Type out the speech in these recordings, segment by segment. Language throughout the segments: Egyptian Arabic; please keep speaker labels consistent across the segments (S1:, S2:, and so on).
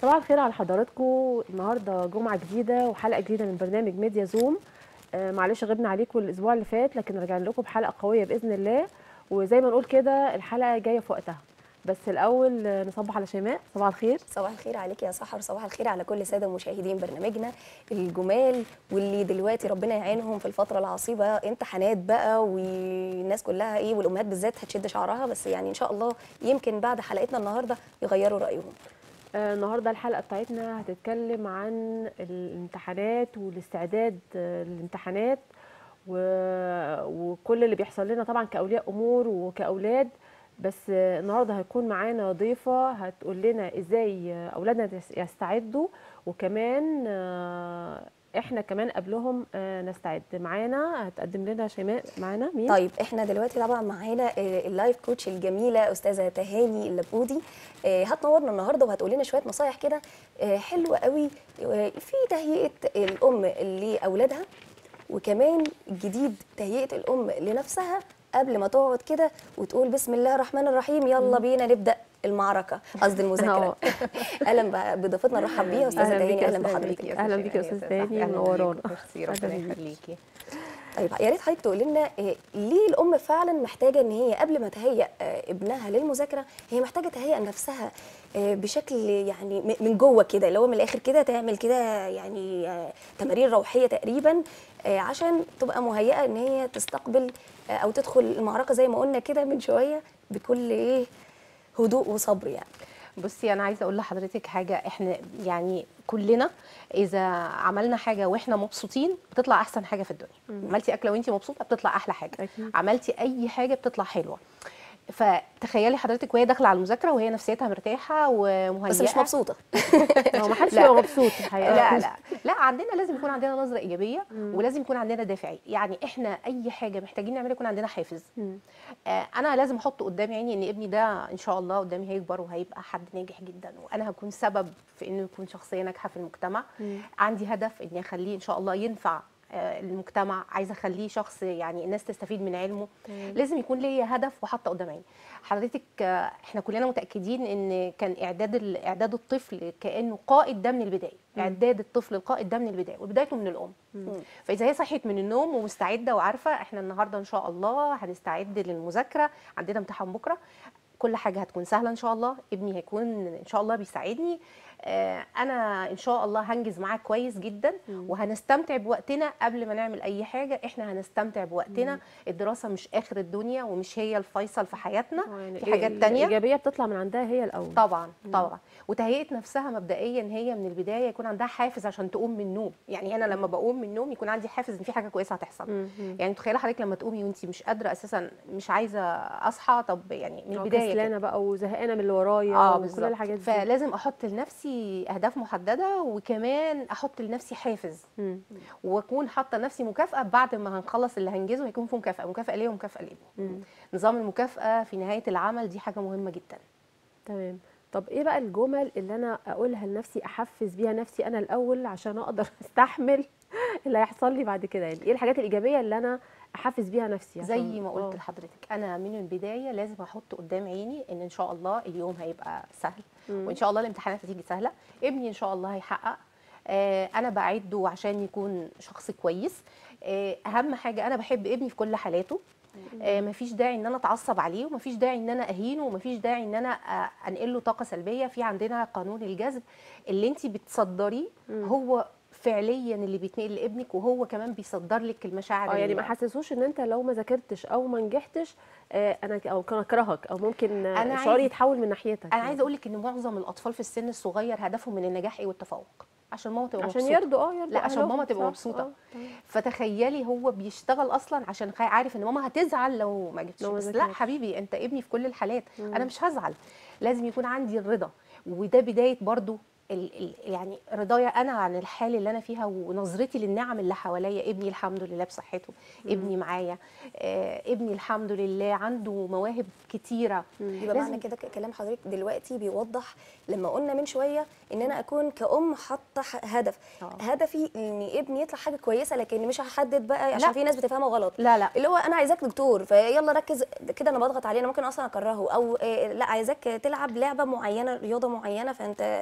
S1: صباح الخير على حضراتكم النهارده جمعه جديده وحلقه جديده من برنامج ميديا زوم آه معلش غبنا عليكم الاسبوع اللي فات لكن رجعنا لكم بحلقه قويه باذن الله وزي ما نقول كده الحلقه جايه في وقتها بس الاول آه، نصبح على شيماء صباح الخير
S2: صباح الخير عليك يا سحر صباح الخير على كل ساده مشاهدين برنامجنا الجمال واللي دلوقتي ربنا يعينهم في الفتره العصيبه امتحانات بقى والناس كلها ايه والامهات بالذات هتشد شعرها بس يعني ان شاء الله يمكن بعد حلقتنا النهارده يغيروا رايهم
S1: آه النهارده الحلقه بتاعتنا هتتكلم عن الامتحانات والاستعداد آه، للامتحانات و... وكل اللي بيحصل لنا طبعا كاولياء امور وكاولاد بس آه، النهارده هيكون معانا ضيفه هتقول لنا ازاي آه، اولادنا يس- يستعدوا وكمان آه، احنا كمان قبلهم آه، نستعد معانا هتقدم لنا شيماء معانا مين
S2: طيب احنا دلوقتي طبعا معانا آه، اللايف كوتش الجميله استاذه تهاني اللبودي آه، هتنورنا النهارده وهتقول لنا شويه نصايح كده آه، حلوه قوي آه، في تهيئه الام لاولادها وكمان الجديد تهيئه الام لنفسها قبل ما تقعد كده وتقول بسم الله الرحمن الرحيم يلا بينا نبدا المعركه قصدي المذاكره اهلا ب- بضيفتنا نرحب بيها استاذه
S1: أهلا بيك
S2: تهاني
S1: يا
S2: اهلا
S1: أستاذة
S2: بحضرتك
S1: بيكي. أهلا بيك يا أستاذ تاني، منورانا.
S3: ميرسي
S1: أهلا
S3: ربنا
S1: بيك.
S3: يخليكي
S2: طيب يا ريت حضرتك تقول لنا إيه، ليه الام فعلا محتاجه ان هي قبل ما تهيئ آه، ابنها للمذاكره هي محتاجه تهيئ نفسها آه، بشكل يعني م- من جوه كده اللي هو من الاخر كده تعمل كده يعني آه، تمارين روحيه تقريبا آه، عشان تبقى مهيئه ان هي تستقبل آه، او تدخل المعركه زي ما قلنا كده من شويه بكل ايه هدوء وصبر يعني
S3: بصي انا عايزه اقول لحضرتك حاجه احنا يعني كلنا اذا عملنا حاجه واحنا مبسوطين بتطلع احسن حاجه في الدنيا عملتي اكله وانت مبسوطه بتطلع احلى حاجه
S1: أكيد.
S3: عملتي اي حاجه بتطلع حلوه فتخيلي حضرتك وهي داخله على المذاكره وهي نفسيتها مرتاحه ومهيئه
S2: بس مش مبسوطه
S1: هو ما حدش
S3: لا.
S1: بيبقى مبسوط الحقيقه
S3: لا لا لا عندنا لازم يكون عندنا نظره ايجابيه ولازم يكون عندنا دافعيه يعني احنا اي حاجه محتاجين نعملها يكون عندنا حافز
S1: مم.
S3: آه انا لازم احط قدام عيني ان ابني ده ان شاء الله قدامي هيكبر وهيبقى حد ناجح جدا وانا هكون سبب في انه يكون شخصيه ناجحه في المجتمع
S1: مم.
S3: عندي هدف اني اخليه ان شاء الله ينفع آه، المجتمع عايزه اخليه شخص يعني الناس تستفيد من علمه
S1: تمام.
S3: لازم يكون ليا هدف وحاطه قدام عيني حضرتك آه، احنا كلنا متاكدين ان كان اعداد ال- اعداد الطفل كانه قائد ده من البدايه اعداد الطفل القائد ده من البدايه وبدايته من الام فاذا هي صحيت من النوم ومستعده وعارفه احنا النهارده ان شاء الله هنستعد للمذاكره عندنا امتحان بكره كل حاجه هتكون سهله ان شاء الله ابني هيكون ان شاء الله بيساعدني آه، انا ان شاء الله هنجز معاه كويس جدا وهنستمتع بوقتنا قبل ما نعمل اي حاجه احنا هنستمتع بوقتنا الدراسه مش اخر الدنيا ومش هي الفيصل في حياتنا
S1: آه، يعني
S3: في حاجات
S1: ال-
S3: تانية
S1: الايجابيه بتطلع من عندها هي الاول
S3: طبعا طبعا وتهيئه نفسها مبدئيا هي من البدايه يكون عندها حافز عشان تقوم من النوم يعني انا لما بقوم من النوم يكون عندي حافز ان في حاجه كويسه هتحصل
S1: مم. مم.
S3: يعني تخيلي حضرتك لما تقومي وانت مش قادره اساسا مش عايزه اصحى طب يعني من
S1: أو
S3: البدايه كده.
S1: كسلانه بقى وزهقانه من اللي ورايا
S3: اه
S1: وكل
S3: بالظبط
S1: الحاجات دي
S3: فلازم احط لنفسي اهداف محدده وكمان احط لنفسي حافز
S1: مم.
S3: واكون حاطه لنفسي مكافاه بعد ما هنخلص اللي هنجزه هيكون في مكافاه مكافاه ليا ومكافاه لابني
S1: مم.
S3: نظام المكافاه في نهايه العمل دي حاجه مهمه جدا
S1: تمام طب ايه بقى الجمل اللي انا اقولها لنفسي احفز بيها نفسي انا الاول عشان اقدر استحمل اللي هيحصل لي بعد كده يعني ايه الحاجات الايجابيه اللي انا احفز بيها نفسي
S3: زي
S1: عشان-
S3: ما
S1: آه.
S3: قلت لحضرتك انا من البدايه لازم احط قدام عيني ان ان شاء الله اليوم هيبقى سهل
S1: مم.
S3: وان شاء الله الامتحانات هتيجي سهله ابني ان شاء الله هيحقق آه، انا بعده عشان يكون شخص كويس آه، اهم حاجه انا بحب ابني في كل حالاته آه، مفيش داعي ان انا اتعصب عليه ومفيش داعي ان انا اهينه ومفيش داعي ان انا آه، انقل له طاقه سلبيه في عندنا قانون الجذب اللي انت بتصدريه هو فعليا اللي بيتنقل لابنك وهو كمان بيصدر لك المشاعر
S1: اه يعني
S3: اللي-
S1: ما حسسوش ان انت لو ما ذاكرتش او ما نجحتش آه انا ك- او كان اكرهك او ممكن آه،
S3: أنا
S1: شعوري
S3: عايز-
S1: يتحول من ناحيتك
S3: انا عايزه اقول لك ان معظم الاطفال في السن الصغير هدفهم من النجاح ايه والتفوق عشان ماما تبقى
S1: عشان
S3: مبسوطه
S1: يرضوا اه يرضوا
S3: لا عشان
S1: أهلهم،
S3: ماما تبقى
S1: صح؟
S3: مبسوطه
S1: آه، تمام.
S3: فتخيلي هو بيشتغل اصلا عشان خا- عارف ان ماما هتزعل لو ما جبتش
S1: لو ما
S3: بس لا
S1: ذاكرتش.
S3: حبيبي انت ابني في كل الحالات انا مش هزعل لازم يكون عندي الرضا وده بدايه برضو ال ال يعني رضايا انا عن الحال اللي انا فيها ونظرتي للنعم اللي حواليا ابني الحمد لله بصحته ابني معايا آه ابني الحمد لله عنده مواهب كتيره
S2: يبقى
S3: لازم-
S2: معنى كده ك- كلام حضرتك دلوقتي بيوضح لما قلنا من شويه ان انا اكون كأم حاطه ح- هدف
S3: آه.
S2: هدفي ان ابني يطلع حاجه كويسه لكن مش هحدد بقى عشان
S3: لا.
S2: في ناس بتفهمه غلط
S3: لا لا
S2: اللي هو انا عايزاك دكتور فيلا ركز كده انا بضغط عليه انا ممكن اصلا اكرهه او إيه لا عايزاك تلعب لعبه معينه رياضه معينه فانت
S3: هو بيروح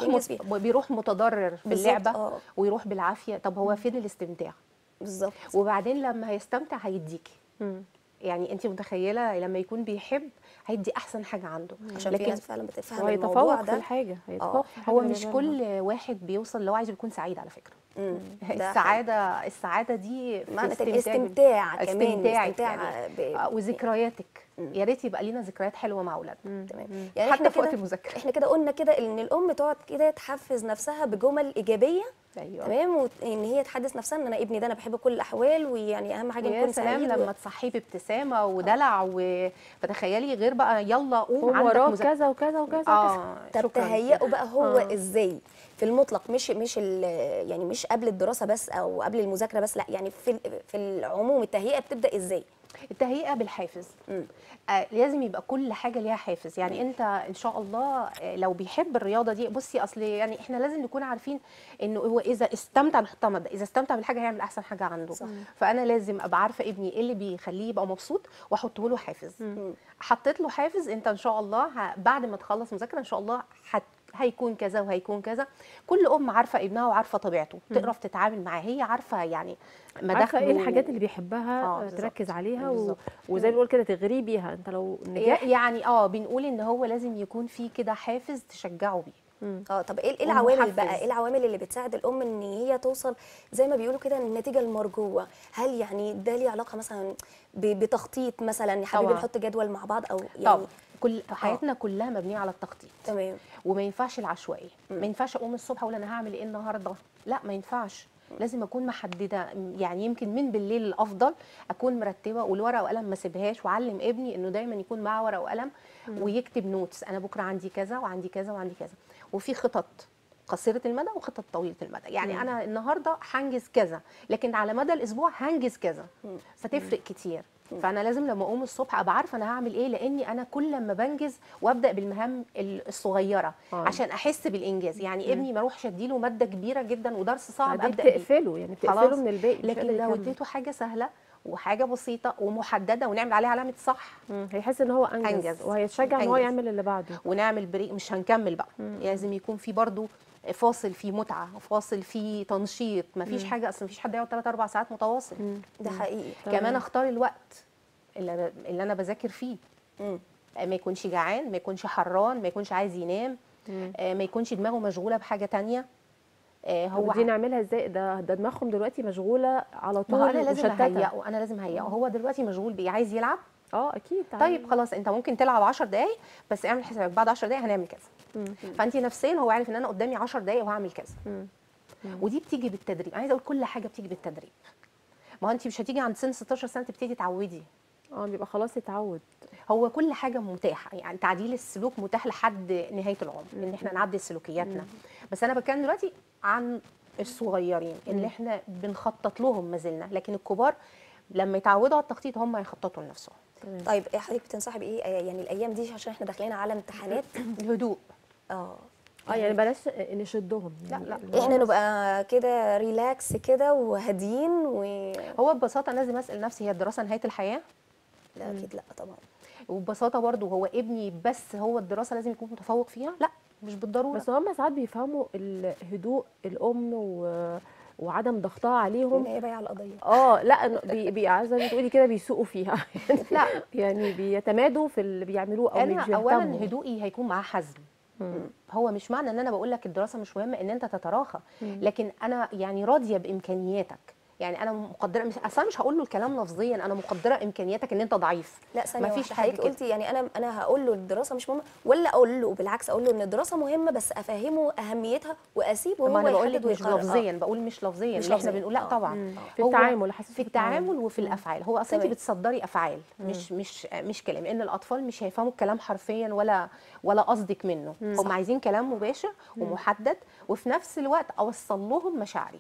S2: ينجز
S3: مت...
S2: فيها
S3: بيروح متضرر في
S2: بالظبط،
S3: اللعبه
S2: آه.
S3: ويروح بالعافيه طب هو فين الاستمتاع
S2: بالظبط
S3: وبعدين لما هيستمتع هيديكي
S1: مم.
S3: يعني انت متخيله لما يكون بيحب هيدي احسن حاجه عنده
S2: عشان في
S3: لكن
S2: ناس فعلا بتفهم
S1: وهيتفوق
S2: الموضوع
S1: في
S2: ده
S1: الحاجه هيتفوق في الحاجة
S3: هو
S1: اللي
S3: مش
S1: بيعملها.
S3: كل واحد بيوصل اللي هو عايز يكون سعيد على فكره
S2: مم. ده
S3: السعاده السعاده دي في
S2: معنى
S3: استمتاع
S2: الاستمتاع كمان
S3: استمتاعك
S2: استمتاع
S3: يعني.
S2: ب...
S3: آه، وذكرياتك يا ريت يبقى لينا ذكريات حلوه مع اولادنا
S2: تمام يعني
S3: حتى
S2: احنا
S3: في وقت
S2: كده
S3: المذاكره
S2: احنا كده قلنا كده ان الام تقعد كده تحفز نفسها بجمل ايجابيه
S3: ايوه
S2: تمام وان هي تحدث نفسها ان انا ابني ده انا بحبه كل الاحوال ويعني اهم حاجه
S3: ويا
S2: يكون
S3: سلام
S2: سعيد
S3: لما تصحيه بابتسامه ودلع و... فتخيلي غير بقى يلا قوم
S1: هو
S3: عندك
S1: وراه
S3: مذاكره
S1: كذا وكذا وكذا وكذا
S3: اه
S2: طب
S3: شكراً.
S2: تهيئه بقى هو
S1: آه.
S2: ازاي في المطلق مش مش ال- يعني مش قبل الدراسه بس او قبل المذاكره بس لا يعني في ال- في العموم التهيئه بتبدا ازاي
S3: التهيئه بالحافز
S2: مم.
S3: آه لازم يبقى كل حاجه ليها حافز يعني انت ان شاء الله آه، لو بيحب الرياضه دي بصي اصل يعني احنا لازم نكون عارفين انه هو اذا استمتع نحطها مبدا اذا استمتع بالحاجه هيعمل احسن حاجه عنده
S2: صح.
S3: فانا لازم ابقى عارفه ابني ايه اللي بيخليه يبقى مبسوط واحطه له حافز
S2: مم.
S3: حطيت له حافز انت ان شاء الله ه... بعد ما تخلص مذاكره ان شاء الله هت... هيكون كذا وهيكون كذا كل ام عارفه ابنها وعارفه طبيعته تعرف تتعامل معاه هي عارفه يعني
S1: عارفه ايه
S3: مداخله
S1: الحاجات اللي بيحبها
S3: آه،
S1: آه
S3: بالظبط.
S1: تركز عليها و...
S3: بالظبط.
S1: وزي ما بنقول كده تغريه بيها انت لو نجحت
S3: يعني اه بنقول ان هو لازم يكون في كده حافز تشجعه بيه
S2: اه طب ايه إيه العوامل
S3: ومحفز.
S2: بقى ايه العوامل اللي بتساعد الام ان هي توصل زي ما بيقولوا كده النتيجه المرجوه هل يعني ده ليه علاقه مثلا ب- بتخطيط مثلا يا حبيبي
S3: طبعاً.
S2: نحط جدول مع بعض او يعني
S3: طبعا كل حياتنا كلها مبنيه على التخطيط
S2: تمام
S3: وما ينفعش العشوائيه ما ينفعش اقوم الصبح اقول انا هعمل ايه النهارده لا ما ينفعش لازم اكون محدده يعني يمكن من بالليل الافضل اكون مرتبه والورقه وقلم ما سيبهاش واعلم ابني انه دايما يكون معاه ورقه وقلم ويكتب نوتس انا بكره عندي كذا وعندي كذا وعندي كذا وفي خطط قصيره المدى وخطط طويله المدى يعني انا النهارده هنجز كذا لكن على مدى الاسبوع هنجز كذا فتفرق كتير فانا لازم لما اقوم الصبح ابقى عارفه انا هعمل ايه لاني انا كل ما بنجز وابدا بالمهام ال- الصغيره
S1: آه.
S3: عشان احس بالانجاز يعني ابني ما اروحش اديله ماده كبيره جدا ودرس صعب
S1: بعدين
S3: ابدا بيه
S1: بتقفله يعني بتقفله
S3: خلاص.
S1: من الباقي مش
S3: لكن
S1: قادر
S3: لو
S1: يكمل.
S3: اديته حاجه سهله وحاجه بسيطه ومحدده ونعمل عليها علامه صح
S1: مم. هيحس ان هو انجز,
S3: أنجز.
S1: وهيتشجع ان هو
S3: أنجز.
S1: يعمل اللي بعده
S3: ونعمل بريك مش هنكمل بقى لازم يكون في برضو فاصل في متعه فاصل في تنشيط ما فيش حاجه اصلا مفيش حد يقعد 3 4 ساعات متواصل
S2: ده حقيقي
S3: كمان اختار الوقت اللي, اللي انا بذاكر فيه
S2: مم.
S3: ما يكونش جعان ما يكونش حران ما يكونش عايز ينام آه، ما يكونش دماغه مشغوله بحاجه تانية آه، هو
S1: هو دي نعملها ازاي ده ده دماغهم دلوقتي مشغوله على طول
S3: ما هو انا لازم
S1: مشتتة.
S3: اهيئه انا لازم اهيئه هو دلوقتي مشغول بايه عايز يلعب
S1: اه اكيد
S3: طيب خلاص انت ممكن تلعب 10 دقايق بس اعمل حسابك بعد 10 دقايق هنعمل كذا فانت نفسيا هو عارف ان انا قدامي 10 دقايق وهعمل كذا
S1: مم.
S3: ودي بتيجي بالتدريب عايزه اقول كل حاجه بتيجي بالتدريب ما هو انت مش هتيجي عند سن 16 سنه تبتدي تعودي
S1: اه بيبقى خلاص اتعود
S3: هو كل حاجه متاحه يعني تعديل السلوك متاح لحد نهايه العمر ان احنا نعدل سلوكياتنا بس انا بتكلم دلوقتي عن الصغيرين اللي احنا بنخطط لهم ما زلنا لكن الكبار لما يتعودوا على التخطيط هم هيخططوا لنفسهم
S2: طيب إيه حضرتك بتنصحي بايه آه، يعني الايام دي عشان احنا داخلين على امتحانات
S3: الهدوء
S2: اه
S1: اه يعني بلاش نشدهم
S3: لا،
S1: يعني
S3: لا.
S1: اللي هو
S2: احنا نبقى كده ريلاكس كده وهاديين و
S3: هو ببساطه أنا لازم اسال نفسي هي الدراسه نهايه الحياه
S2: لا اكيد لا طبعا
S3: وببساطه برضو هو ابني بس هو الدراسه لازم يكون متفوق فيها لا مش بالضروره
S1: بس هم ساعات بيفهموا الهدوء الام و... وعدم ضغطها عليهم
S2: ان هي بايعه القضيه
S1: اه لا إنه بي... بي... عايزه ما تقولي كده بيسوقوا فيها
S3: لا
S1: يعني بيتمادوا في اللي بيعملوه او مش
S3: انا اولا
S1: بيهتموا.
S3: هدوئي هيكون معاه حزم
S1: مم.
S3: هو مش معنى ان انا بقول لك الدراسه مش مهمه ان انت تتراخى لكن انا يعني راضيه بامكانياتك يعني انا مقدره مش اصلا مش هقول له الكلام لفظيا انا مقدره امكانياتك ان انت ضعيف
S2: لا ثانيه
S3: مفيش
S2: مفيش
S3: حاجة
S2: حضرتك
S3: كده.
S2: قلتي يعني انا انا هقول له الدراسه مش مهمه ولا اقول له بالعكس اقول له ان الدراسه مهمه بس افهمه اهميتها واسيبه
S3: ما
S2: هو
S3: انا بقول لك
S2: يحدد
S3: مش
S2: ويقرر. آه.
S3: لفظيا بقول مش لفظيا
S2: مش
S3: اللي احنا
S2: لفظياً.
S3: بنقول لا
S2: آه.
S3: طبعا
S1: في
S3: هو
S1: التعامل حاسس
S3: في التعامل وفي الافعال هو اصلا انت
S2: تمام.
S3: بتصدري افعال مش مش مش كلام لان الاطفال مش هيفهموا الكلام حرفيا ولا ولا قصدك منه هم عايزين كلام مباشر ومحدد وفي نفس الوقت اوصل لهم مشاعري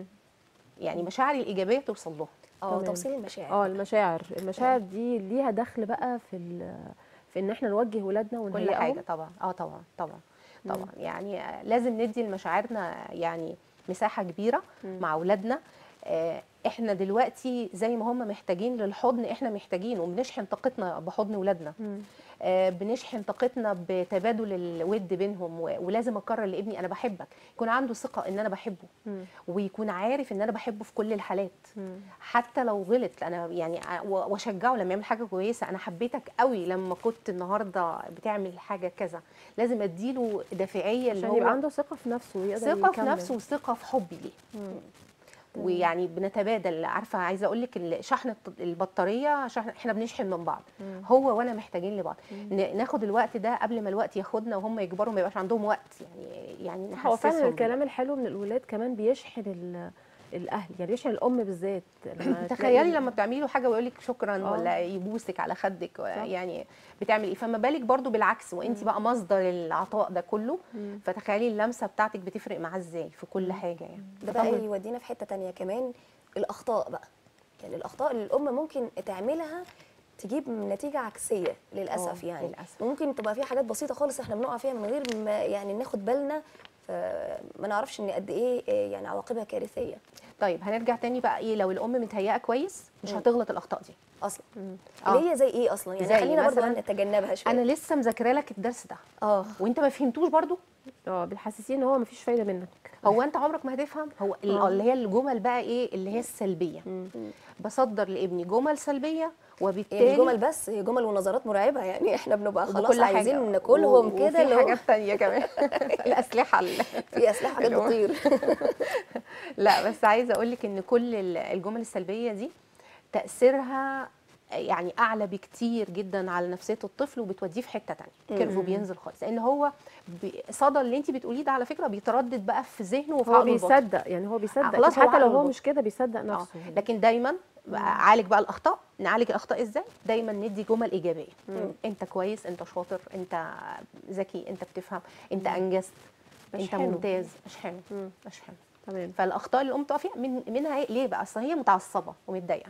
S3: يعني مشاعري الايجابيه توصل لهم
S2: اه
S1: تمام.
S2: توصيل المشاعر
S1: اه المشاعر المشاعر دي ليها دخل بقى في ال... في ان احنا نوجه ولادنا
S3: كل
S1: ونهيئهم
S3: حاجه طبعا اه طبعا طبعا طبعا يعني آه، لازم ندي لمشاعرنا يعني مساحه كبيره مع اولادنا آه، احنا دلوقتي زي ما هم محتاجين للحضن احنا محتاجين وبنشحن طاقتنا بحضن ولادنا آه، بنشحن طاقتنا بتبادل الود بينهم و- ولازم اكرر لابني انا بحبك يكون عنده ثقه ان انا بحبه
S1: مم.
S3: ويكون عارف ان انا بحبه في كل الحالات
S1: مم.
S3: حتى لو غلط انا يعني ع- و- واشجعه لما يعمل حاجه كويسه انا حبيتك قوي لما كنت النهارده بتعمل حاجه كذا لازم اديله دافعيه اللي
S1: عشان
S3: هو
S1: يبقى عنده ثقه في نفسه ويقدر
S3: ثقه في
S1: يكمل.
S3: نفسه وثقه في حبي ليه
S1: مم.
S3: ويعني بنتبادل عارفه عايزه اقول لك ال- شحن الط- البطاريه شحن احنا بنشحن من بعض
S1: مم.
S3: هو وانا محتاجين لبعض ن- ناخد الوقت ده قبل ما الوقت ياخدنا وهم يكبروا ما يبقاش عندهم وقت يعني يعني
S1: هو فعلا
S3: نحسسهم
S1: الكلام الحلو من الولاد كمان بيشحن ال- الاهل يعني بيشحن الام بالذات لما
S3: تخيلي
S1: تلاقي-
S3: لما بتعملي له حاجه ويقول لك شكرا
S1: آه.
S3: ولا يبوسك على خدك يعني بتعمل ايه فما بالك برضو بالعكس وانت بقى مصدر العطاء ده كله
S1: مم.
S3: فتخيلي اللمسه بتاعتك بتفرق معاه ازاي في كل حاجه يعني
S2: ده بقى يودينا في حته تانية كمان الاخطاء بقى يعني الاخطاء اللي الام ممكن تعملها تجيب نتيجه عكسيه للاسف
S3: آه،
S2: يعني
S3: للأسف.
S2: ممكن تبقى في حاجات بسيطه خالص احنا بنقع فيها من غير ما يعني ناخد بالنا فما نعرفش ان قد ايه آه، يعني عواقبها كارثيه
S3: طيب هنرجع تاني بقى ايه لو الام متهيئه كويس مش
S2: مم.
S3: هتغلط الاخطاء دي
S2: اصلا
S3: آه.
S2: اللي هي زي ايه اصلا يعني
S3: زي
S2: خلينا برضه
S3: مثلاً
S2: نتجنبها شويه
S3: انا لسه مذاكره لك الدرس ده
S2: اه
S3: وانت ما فهمتوش برضو
S1: اه بتحسسيه ان هو مفيش فايده منك
S3: هو انت عمرك ما هتفهم هو ال-
S1: آه.
S3: اللي هي الجمل بقى ايه اللي هي السلبيه
S1: مم.
S3: بصدر لابني جمل سلبيه
S2: هي
S3: وبالتالي
S2: مش جمل بس هي جمل ونظرات مرعبه يعني احنا بنبقى خلاص
S3: وبكل حاجة.
S2: عايزين ناكلهم
S3: و-
S2: كده
S3: وفي
S2: اللي هو
S3: حاجات تانية كمان الاسلحه ال-
S2: في اسلحه حاجات
S3: اللي هو-
S2: بتطير
S3: لا بس عايزه اقول لك ان كل ال- الجمل السلبيه دي تاثيرها يعني اعلى بكتير جدا على نفسيه الطفل وبتوديه في حته تانية كيرفو بينزل خالص لان هو بي- صدى اللي انت بتقوليه ده على فكره بيتردد بقى في ذهنه وفي
S1: هو
S3: عقله الباطن.
S1: بيصدق يعني هو بيصدق
S3: خلاص
S1: كده
S3: هو
S1: حتى لو
S3: عقله
S1: هو
S3: الباطن.
S1: مش كده بيصدق
S3: آه.
S1: نفسه
S3: لكن دايما بقى عالج بقى الاخطاء نعالج الاخطاء ازاي دايما ندي جمل ايجابيه انت كويس انت شاطر انت ذكي انت بتفهم انت انجزت انت
S1: أشحنه.
S3: ممتاز اشحنه
S1: مم.
S3: اشحنه
S1: تمام
S3: فالاخطاء اللي الام تقع فيها من منها إيه؟ ليه بقى اصل هي متعصبه ومتضايقه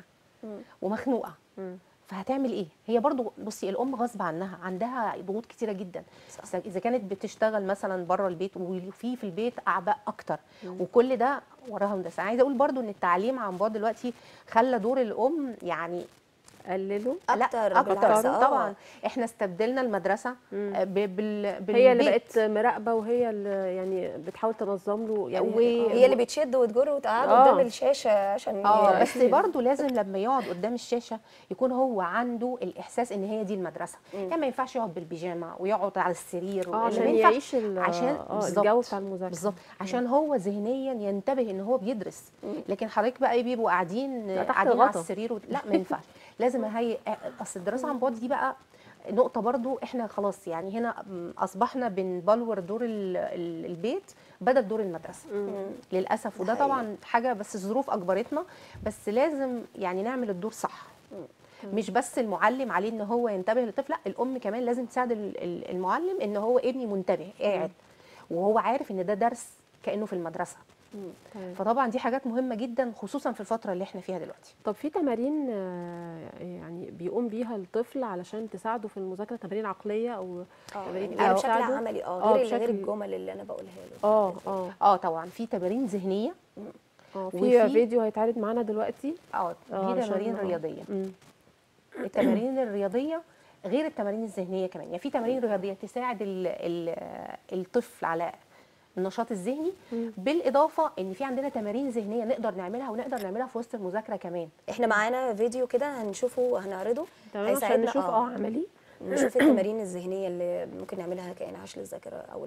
S3: ومخنوقه
S1: مم.
S3: فهتعمل ايه هي برضو بصي الام غصب عنها عندها ضغوط كتيره جدا
S2: صح.
S3: اذا كانت بتشتغل مثلا بره البيت وفي في البيت اعباء اكتر وكل ده وراها هندسه عايزه اقول برضو ان التعليم عن بعد دلوقتي خلى دور الام يعني
S1: قللوا
S3: لا
S2: اكتر
S3: اكتر
S2: بالعكس، آه.
S3: طبعا احنا استبدلنا المدرسه
S1: مم.
S3: آه، ب- بال بالبيت
S1: هي اللي بقت مراقبه وهي اللي يعني بتحاول تنظم له يعني
S3: و-
S2: هي اللي بتشد وتجر وتقعد
S1: آه.
S2: قدام الشاشه عشان
S3: اه بس برضه لازم لما يقعد قدام الشاشه يكون هو عنده الاحساس ان هي دي المدرسه يعني ما ينفعش يقعد بالبيجامه ويقعد على السرير
S1: اه
S3: ما
S1: عشان
S3: ينفعش-
S1: يعيش ال-
S3: عشان
S1: اه
S3: بالظبط.
S1: الجو بتاع المذاكره
S3: بالظبط عشان هو ذهنيا ينتبه ان هو بيدرس لكن حضرتك بقى ايه بيبقوا قاعدين
S1: لا، تحت
S3: قاعدين على
S1: غطا.
S3: السرير و... لا ما ينفعش لازم هي اصل الدراسه عن بعد دي بقى نقطه برضو احنا خلاص يعني هنا م، اصبحنا بنبلور دور ال- ال- البيت بدل دور المدرسه للاسف وده
S2: حقيقي.
S3: طبعا حاجه بس الظروف اجبرتنا بس لازم يعني نعمل الدور صح مش بس المعلم عليه ان هو ينتبه للطفل لا الام كمان لازم تساعد ال- ال- المعلم ان هو ابني منتبه قاعد وهو عارف ان ده درس كانه في المدرسه
S1: تمام.
S3: فطبعا دي حاجات مهمه جدا خصوصا في الفتره اللي احنا فيها دلوقتي
S1: طب في تمارين آه، يعني بيقوم بيها الطفل علشان تساعده في المذاكره تمارين عقليه او
S2: اه
S1: تمارين
S2: يعني
S1: إيه
S2: بشكل
S1: بتساعده؟
S2: عملي اه
S1: آه،
S2: غير غير
S1: بشكل-
S2: الجمل اللي انا بقولها له
S1: اه اه
S3: اه طبعا في تمارين ذهنيه
S1: اه في
S3: وفي-
S1: فيديو هيتعرض معانا دلوقتي
S3: اه
S1: آه،
S3: دي
S1: عشان-
S3: تمارين
S1: آه.
S3: رياضيه
S1: مم.
S3: التمارين الرياضيه غير التمارين الذهنيه كمان يعني في تمارين رياضيه تساعد ال ال الطفل على النشاط الذهني بالاضافه ان في عندنا تمارين ذهنيه نقدر نعملها ونقدر نعملها في وسط المذاكره كمان
S2: احنا معانا فيديو كده هنشوفه وهنعرضه
S1: تمام عشان
S2: هيساعدنا،
S1: نشوف اه عملي
S2: نشوف التمارين الذهنيه اللي ممكن نعملها كانعاش للذاكره او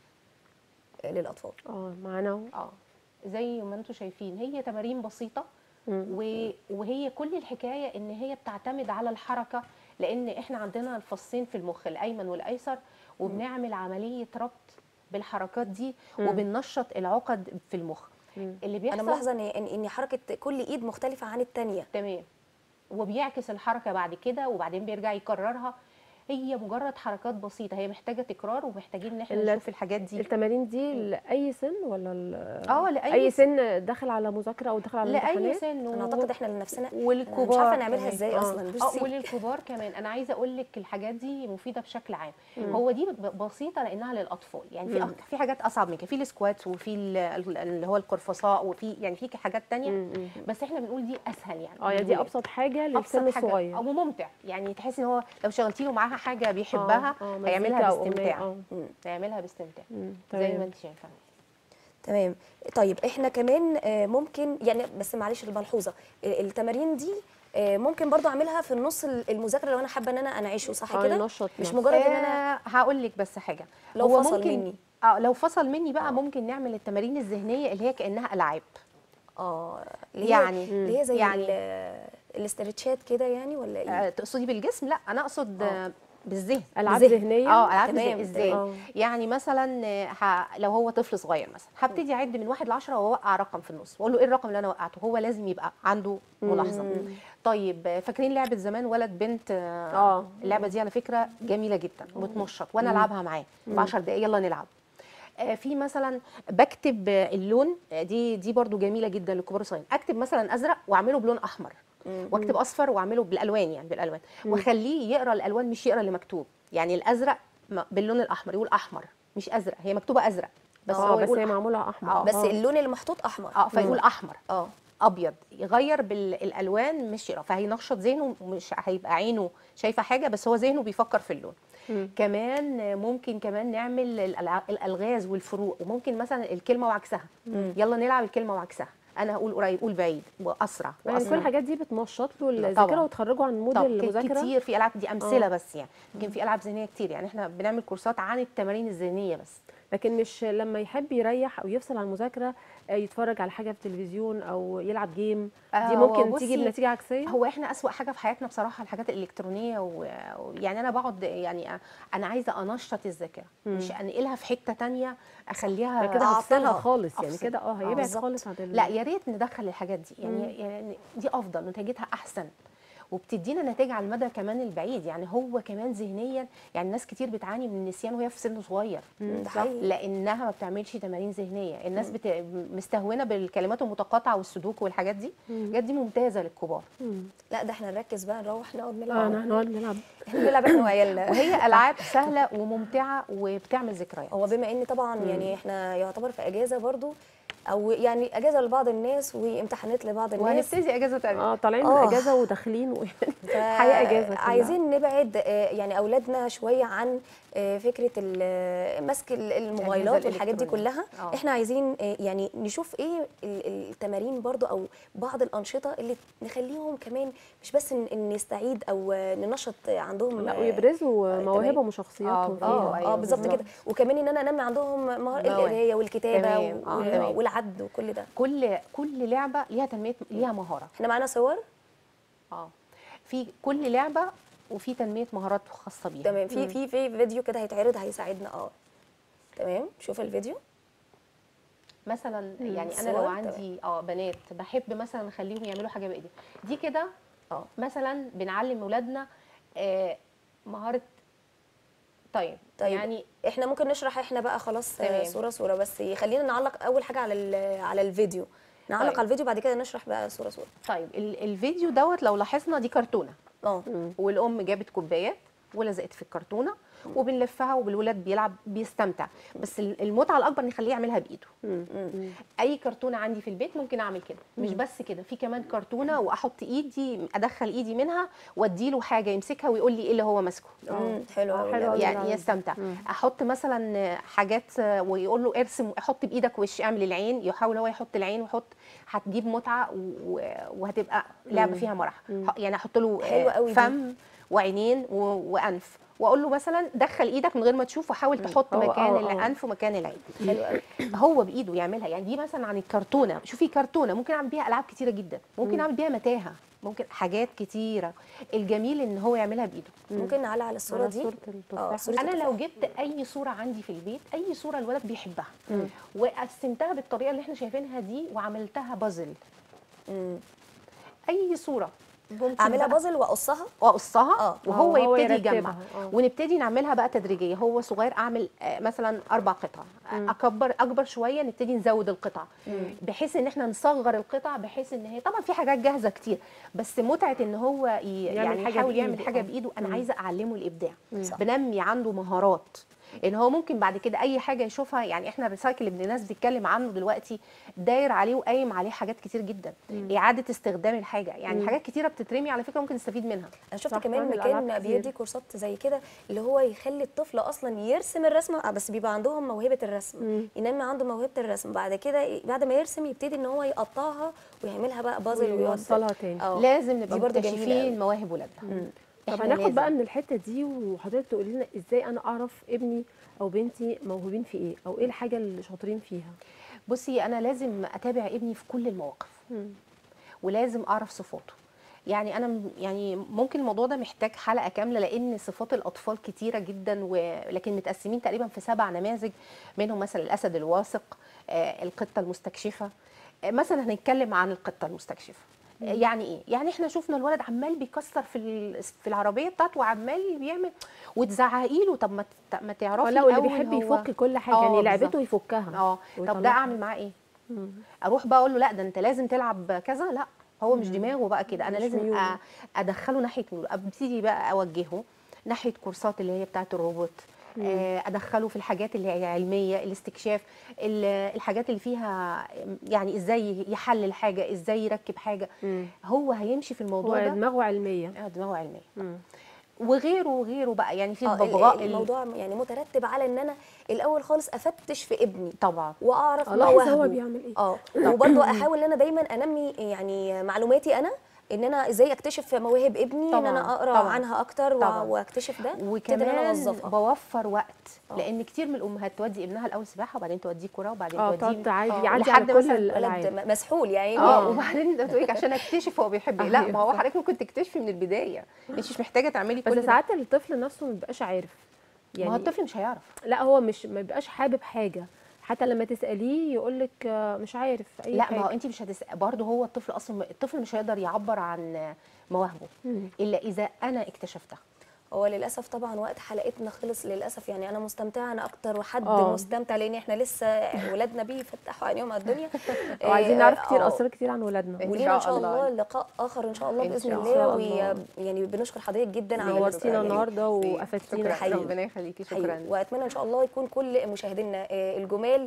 S2: ال- للاطفال
S1: اه معانا اهو
S3: اه زي ما انتم شايفين هي تمارين بسيطه
S1: مم.
S3: و- وهي كل الحكايه ان هي بتعتمد على الحركه لان احنا عندنا الفصين في المخ الايمن والايسر وبنعمل عمليه ربط بالحركات دي وبننشط العقد في المخ اللي بيحصل
S2: انا ملاحظه ان ان إن حركه كل ايد مختلفه عن الثانيه
S3: تمام وبيعكس الحركه بعد كده وبعدين بيرجع يكررها هي مجرد حركات بسيطه هي محتاجه تكرار ومحتاجين ان احنا
S1: ال-
S3: نشوف الحاجات دي
S1: التمارين دي لاي سن ولا ال-
S3: اه لاي
S1: اي سن داخل على مذاكره او داخل على
S3: لاي
S1: امتحانات
S3: سن
S2: انا
S3: و-
S2: اعتقد احنا لنفسنا
S3: والكبار
S2: مش عارفه نعملها
S3: كمان.
S2: ازاي
S1: آه.
S2: اصلا
S3: اه
S2: بصي
S3: وللكبار كمان انا عايزه اقول لك الحاجات دي مفيده بشكل عام هو دي ب- بسيطه لانها للاطفال يعني في أك- في حاجات اصعب من كده في السكوات وفي ال- ال- اللي هو القرفصاء وفي يعني في حاجات تانية بس احنا بنقول دي اسهل يعني
S1: اه يعني دي ابسط حاجه للسن
S3: ابسط حاجه
S1: الصغير
S3: او ممتع يعني تحس ان هو لو شغلتي له معاها معاها حاجه بيحبها
S1: آه، آه،
S3: هيعملها
S1: مزيكا أو
S3: باستمتاع
S1: أغنية، آه.
S3: هيعملها باستمتاع
S1: مم،
S3: زي
S1: تمام.
S3: ما انت شايفه
S2: تمام طيب احنا كمان آه، ممكن يعني بس معلش الملحوظه ال- التمارين دي آه، ممكن برضو اعملها في النص ال- المذاكره لو انا حابه ان انا انعشه صح
S1: آه،
S2: كده
S1: ينشط
S2: مش
S1: نفسه.
S2: مجرد ان انا
S3: آه هقول لك بس حاجه
S2: لو
S3: هو
S2: فصل
S3: ممكن
S2: مني.
S3: اه لو فصل مني بقى ممكن نعمل التمارين الذهنيه اللي هي كانها العاب
S2: اه اللي هي
S3: يعني-
S2: اللي هي زي
S3: يعني-
S2: يعني الاسترتشات كده يعني ولا ايه
S3: آه تقصدي بالجسم لا انا اقصد آه. بالذهن
S1: العاب
S2: ذهن.
S1: ذهنيه
S3: اه العاب
S2: تمام،
S3: ذهن ازاي
S1: آه.
S3: يعني مثلا آه، ه... لو هو طفل صغير مثلا هبتدي اعد من واحد لعشرة واوقع رقم في النص واقول له ايه الرقم اللي انا وقعته هو لازم يبقى عنده ملاحظه طيب آه، فاكرين لعبه زمان ولد بنت اه
S1: آه.
S3: اللعبه دي على فكره جميله جدا وبتنشط وانا العبها معاه في 10 دقائق يلا نلعب آه، في مثلا بكتب آه، اللون آه، دي دي برضو جميله جدا للكبار والصغيرين اكتب مثلا ازرق واعمله بلون احمر واكتب اصفر واعمله بالالوان يعني بالالوان واخليه يقرا الالوان مش يقرا اللي مكتوب يعني الازرق م- باللون الاحمر يقول احمر مش ازرق هي مكتوبه ازرق بس
S1: بس
S3: هو
S1: اه بس
S3: يقول
S1: هي
S3: أحمر.
S1: معموله احمر
S3: آه.
S2: بس اللون اللي محطوط احمر
S3: اه فيقول احمر
S2: اه
S3: ابيض يغير بالالوان مش يقرا فهينشط ذهنه مش هيبقى عينه شايفه حاجه بس هو ذهنه بيفكر في اللون
S1: مم.
S3: كمان ممكن كمان نعمل الألع- الالغاز والفروق وممكن مثلا الكلمه وعكسها يلا نلعب الكلمه وعكسها انا هقول قريب قول بعيد واسرع
S1: يعني كل
S3: واسرع
S1: الحاجات دي بتنشط له
S3: طبعاً.
S1: الذاكره وتخرجه عن مود
S3: طب
S1: المذاكره
S3: كتير في العاب دي امثله
S1: آه.
S3: بس يعني يمكن في العاب ذهنيه كتير يعني احنا بنعمل كورسات عن التمارين الذهنيه بس
S1: لكن مش لما يحب يريح او يفصل عن المذاكره آه، يتفرج على حاجه في التلفزيون او يلعب جيم
S3: آه،
S1: دي
S3: هو
S1: ممكن تيجي
S3: بصي،
S1: بنتيجه عكسيه
S3: هو احنا اسوأ حاجه في حياتنا بصراحه الحاجات الالكترونيه و- ويعني انا بقعد يعني أ- انا عايزه انشط الذاكره مش انقلها في حته تانية اخليها
S1: كده
S2: أعطلها.
S1: هفصلها خالص يعني
S3: أفصل.
S1: كده اه
S3: آه،
S1: هيبعد
S2: بالظبط.
S1: خالص عن ال-
S3: لا يا ريت ندخل الحاجات دي يعني, يعني دي افضل نتيجتها احسن وبتدينا نتائج على المدى كمان البعيد يعني هو كمان ذهنيا يعني ناس كتير بتعاني من النسيان وهي في سن صغير
S2: ده حقيقي
S3: لانها ما بتعملش تمارين ذهنيه الناس بت... مستهونه بالكلمات المتقاطعه والسودوكو والحاجات دي الحاجات دي ممتازه للكبار
S1: مم.
S2: لا ده احنا نركز بقى نروح نقعد
S1: اه
S2: نلعب
S1: نقعد نلعب
S2: احنا نلعب احنا وعيالنا
S3: وهي العاب سهله وممتعه وبتعمل ذكريات
S2: هو بما ان طبعا يعني احنا يعتبر في اجازه برضو او يعني اجازه لبعض الناس وامتحانات لبعض الناس
S3: وهنبتدي اجازه تانية
S1: اه طالعين من
S2: آه.
S1: اجازه وداخلين و...
S2: ف-
S1: الحياه اجازه كلها.
S2: عايزين نبعد آه، يعني اولادنا شويه عن آه، فكره ال- مسك ال- الموبايلات
S3: الأجهزة
S2: والحاجات دي
S3: الإلكترونية.
S2: كلها
S3: آه.
S2: احنا عايزين آه، يعني نشوف ايه ال- التمارين برضو او بعض الانشطه اللي نخليهم كمان مش بس ان إن نستعيد او آه، ننشط عندهم
S1: لا
S2: آه،
S1: ويبرزوا
S2: تمام.
S1: مواهبهم وشخصياتهم
S3: آه،
S1: فيها
S2: اه
S3: أيوة
S2: اه بالظبط
S3: بالظبط.
S2: كده وكمان ان انا انمي عندهم مهاره
S3: مواهب.
S2: القرايه والكتابه
S3: تمام، آه،
S2: وال-
S3: تمام.
S2: والعد وكل ده
S3: كل كل لعبه ليها تنميه ليها مهاره
S2: احنا معانا صور
S3: اه في كل لعبه وفي تنميه مهارات خاصه بيها
S2: تمام في في في فيديو كده هيتعرض هيساعدنا اه تمام شوف الفيديو
S3: مثلا يعني انا
S2: صور،
S3: لو
S2: تمام.
S3: عندي اه بنات بحب مثلا اخليهم يعملوا حاجه بايديهم دي كده
S2: اه
S3: مثلا بنعلم اولادنا آه مهاره طيب,
S2: طيب.
S3: يعني
S2: احنا ممكن نشرح احنا بقى خلاص آه،
S3: تمام.
S2: صوره صوره بس خلينا نعلق اول حاجه على ال- على الفيديو نعلق
S3: طيب.
S2: على الفيديو بعد كده نشرح بقى صوره صوره
S3: طيب ال- الفيديو دوت لو لاحظنا دي كرتونه
S2: اه
S3: والام جابت كوبايات ولزقت في الكرتونه وبنلفها والولاد بيلعب بيستمتع بس ال- المتعه الاكبر نخليه يعملها بايده اي كرتونه عندي في البيت ممكن اعمل كده مش بس كده في كمان كرتونه واحط ايدي ادخل ايدي منها واديله حاجه يمسكها ويقول لي ايه اللي هو ماسكه
S2: مم، حلو
S1: آه،
S2: أوي،
S1: حلو
S2: لا،
S1: أوي.
S2: لا.
S3: يعني يستمتع احط مثلا حاجات ويقول له ارسم احط بايدك وش اعمل العين يحاول هو يحط العين ويحط هتجيب متعه و- وهتبقى لعبه فيها مرح يعني احط له
S2: حلوة
S3: آه،
S2: أوي دي.
S3: فم وعينين و- وانف واقول له مثلا دخل ايدك من غير ما تشوف وحاول تحط
S1: هو-
S3: مكان
S1: آه، آه.
S3: الانف ومكان العين
S2: حلو قوي
S3: هو بايده يعملها يعني دي مثلا عن الكرتونه شوفي كرتونه ممكن اعمل بيها العاب كتيره جدا ممكن اعمل بيها متاهه ممكن حاجات كتيره الجميل ان هو يعملها بايده
S2: ممكن نعلق على الصوره
S1: على
S2: دي
S1: صورة
S2: اه
S1: التفاح
S2: صوره
S3: انا لو
S2: التفاح.
S3: جبت اي صوره عندي في البيت اي صوره الولد بيحبها وقسمتها بالطريقه اللي احنا شايفينها دي وعملتها بازل
S2: مم.
S3: اي صوره ممكن
S2: اعملها
S3: بقى
S2: بازل واقصها
S3: واقصها
S2: آه.
S3: وهو
S1: آه، وهو
S3: يبتدي
S1: يرتبها.
S3: يجمع
S1: آه.
S3: ونبتدي نعملها بقى تدريجيه هو صغير اعمل آه، مثلا اربع قطع آه، اكبر اكبر شويه نبتدي نزود القطع بحيث ان احنا نصغر القطع بحيث ان هي طبعا في حاجات جاهزه كتير بس متعه ان هو ي...
S1: يعمل
S3: يعني
S1: حاجة
S3: يحاول يعمل
S1: بإيده.
S3: حاجه
S1: آه.
S3: بايده انا عايزه اعلمه الابداع
S2: صح.
S3: بنمي عنده مهارات ان هو ممكن بعد كده اي حاجه يشوفها يعني احنا الريسايكل اللي الناس بتتكلم عنه دلوقتي داير عليه وقايم عليه حاجات كتير جدا اعاده استخدام الحاجه يعني
S1: مم.
S3: حاجات كتيره بتترمي على فكره ممكن نستفيد منها
S2: انا شفت
S1: صح،
S2: كمان
S1: بتعمل ألعاب
S2: مكان
S1: كتير.
S2: بيدي كورسات زي كده اللي هو يخلي الطفل اصلا يرسم الرسمه آه، بس بيبقى عندهم موهبه الرسم
S1: مم.
S2: ينمي عنده موهبه الرسم بعد كده بعد ما يرسم يبتدي ان هو يقطعها ويعملها بقى بازل ويوصلها
S1: ويوصلها تاني
S2: اه
S3: لازم نبقى
S2: دي برضه جميلة
S3: مكتشفين
S2: أوي.
S3: مواهب ولادنا
S1: طب
S3: إحنا
S1: هناخد
S3: لازم.
S1: بقى من الحته دي وحضرتك تقولي لنا ازاي انا اعرف ابني او بنتي موهوبين في ايه او ايه الحاجه اللي شاطرين فيها
S3: بصي انا لازم اتابع ابني في كل المواقف ولازم اعرف صفاته يعني انا م- يعني ممكن الموضوع ده محتاج حلقه كامله لان صفات الاطفال كتيره جدا ولكن متقسمين تقريبا في سبع نماذج منهم مثلا الاسد الواثق آه، القطه المستكشفه آه، مثلا هنتكلم عن القطه المستكشفه آه، يعني ايه يعني احنا شفنا الولد عمال بيكسر في ال- في العربيه بتاعته وعمال بيعمل وتزعقي له طب ما ت- ما تعرفي
S1: ولا واللي
S3: الأول
S1: بيحب
S3: هو-
S1: يفك كل حاجه
S3: آه،
S1: يعني لعبته
S3: بالظبط.
S1: يفكها
S3: اه طب
S1: ويطلعها.
S3: ده اعمل معاه ايه
S1: مم.
S3: اروح بقى اقول له لا ده انت لازم تلعب كذا لا هو مش
S1: مم.
S3: دماغه بقى كده انا
S1: مش
S3: لازم
S1: ميوله.
S3: أ- ادخله ناحيه ميوله ابتدي بقى اوجهه ناحيه كورسات اللي هي بتاعه الروبوت آه، ادخله في الحاجات اللي هي علميه الاستكشاف ال- الحاجات اللي فيها يعني ازاي يحلل حاجه ازاي يركب حاجه
S1: مم.
S3: هو هيمشي في
S1: هو
S3: الموضوع ده
S1: دماغه علميه
S3: آه، دماغه علميه
S1: مم.
S3: وغيره وغيره بقى يعني في
S2: آه، ال-
S3: الببغاء ال-
S2: الموضوع يعني مترتب على ان انا الاول خالص افتش في ابني
S3: طبعا
S2: واعرف
S1: الاحظ هو
S2: مواهبه
S1: بيعمل ايه
S2: اه وبرضه احاول ان انا دايما انمي يعني معلوماتي انا ان انا ازاي اكتشف مواهب ابني ان
S3: طبعاً،
S2: انا اقرا
S3: طبعاً،
S2: عنها اكتر
S3: طبعاً.
S2: و- واكتشف ده ابتدي ان انا
S3: وكمان
S2: اوظفها
S3: بوفر وقت
S2: آه.
S3: لان كتير من الامهات تودي ابنها الاول سباحه وبعدين توديه كوره وبعدين
S1: اه
S3: توديه
S1: تقعد عادي
S3: آه،
S1: يعدي
S3: لحد
S1: على كل
S3: مثلاً
S1: الالعاب
S2: ولد م- مسحول يعني
S3: اه وبعدين انت بتقولي عشان اكتشف هو بيحب ايه لا
S1: أيوة
S3: ما هو
S1: صح.
S3: حضرتك ممكن تكتشفي من البدايه انت مش محتاجه تعملي كل
S1: بس
S3: ده.
S1: ساعات الطفل نفسه ما بيبقاش عارف
S3: ما هو الطفل مش هيعرف
S1: لا هو مش ما بيبقاش حابب حاجه حتى لما تساليه يقول لك مش عارف اي
S3: لا
S1: حاجه
S3: ما هو انت مش هتس... برضه هو الطفل اصلا الطفل مش هيقدر يعبر عن مواهبه
S1: مم.
S3: الا اذا انا اكتشفتها
S2: هو للاسف طبعا وقت حلقتنا خلص للاسف يعني انا مستمتعه انا اكتر وحد
S1: آه.
S2: مستمتع لان احنا لسه ولادنا بيفتحوا عينيهم على الدنيا
S1: وعايزين
S2: آه،
S1: نعرف كتير
S2: آه.
S1: اسرار كتير عن ولادنا
S3: إن
S2: ولينا ان
S3: شاء
S2: شاء
S3: الله.
S2: الله لقاء اخر ان شاء الله
S3: إن
S2: باذن
S3: شاء
S2: الله
S1: الله.
S2: ويعني بنشكر حضرتك جدا على
S1: نورتينا
S2: يعني
S1: النهارده وافدتينا
S3: شكرا
S2: حقيقي.
S3: ربنا يخليكي
S2: حقيقي.
S3: شكرا
S2: واتمنى ان شاء الله يكون كل مشاهدينا آه، الجمال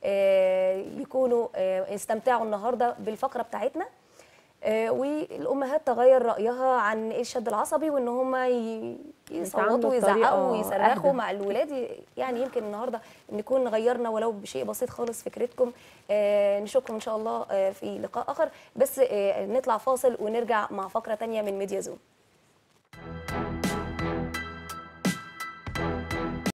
S2: آه، يكونوا آه، استمتعوا النهارده بالفقره بتاعتنا آه، والامهات تغير رايها عن إيه الشد العصبي وان هم يصوتوا
S1: بطريقة
S2: ويزعقوا ويصرخوا
S1: أهدى.
S2: مع الولاد يعني يمكن النهارده نكون غيرنا ولو بشيء بسيط خالص فكرتكم آه، نشوفكم ان شاء الله آه، في لقاء اخر بس آه، نطلع فاصل ونرجع مع فقره تانية من ميديا زوم